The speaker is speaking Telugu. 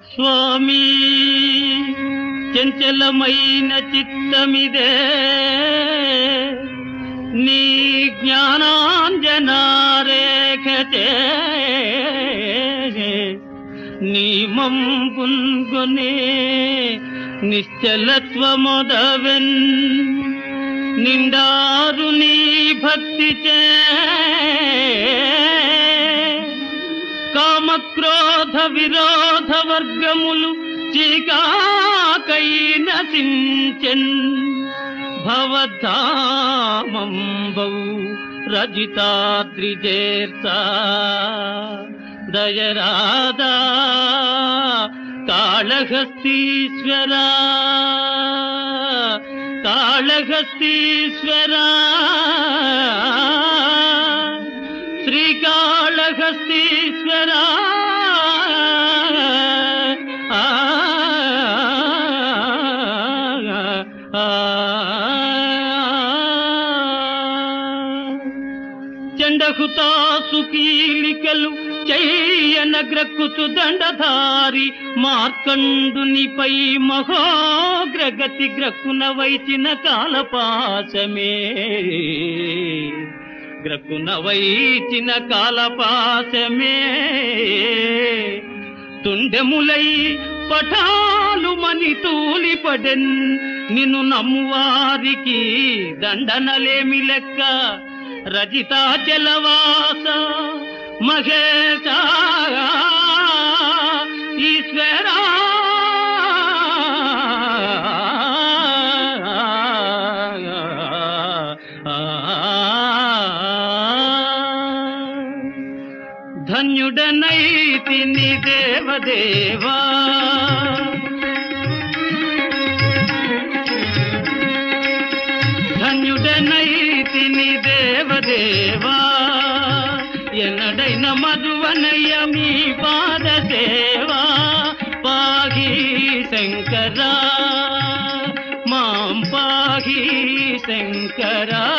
స్వామి చంచలమైన చిత్తమిదే నీ జ్ఞానాంజనారేఖతే నీ మంపున్గొనే నిశ్చలత్వమొదవెన్ నిండారు నీ భక్తి చే కామక్రోధ విరోధ వర్గములు చీకాకై నశించెన్ భవధామంబౌ రజితాద్రిజేర్తా దయరాదా కాళహస్తీశ్వరా కాళహస్తీశ్వరా శ్రీకాళహస్తీశ్వరా ఆ, ఆ, చండహుతాసు కీలికలు చెయ్యన గ్రక్కుతు దండధారి మార్కండునిపై మహోగ్రగతి గ్రక్కున వైచిన కాలపాశమే గ్రక్కున వైచిన కాలపాశమే తుండెములై పఠాలు మని తూలిపడెన్ నిన్ను నమ్మువారికి దండనలేమి లెక్క రజితాచలవాస మహేశ ఈశ్వరా ధన్యుడనైతిని దేవదేవా ధన్యుడనైతిని దేవదేవా ఎన్నడైన మధువనయ్య మీ పాద సేవా పాహి శంకరా మాం పాహి శంకరా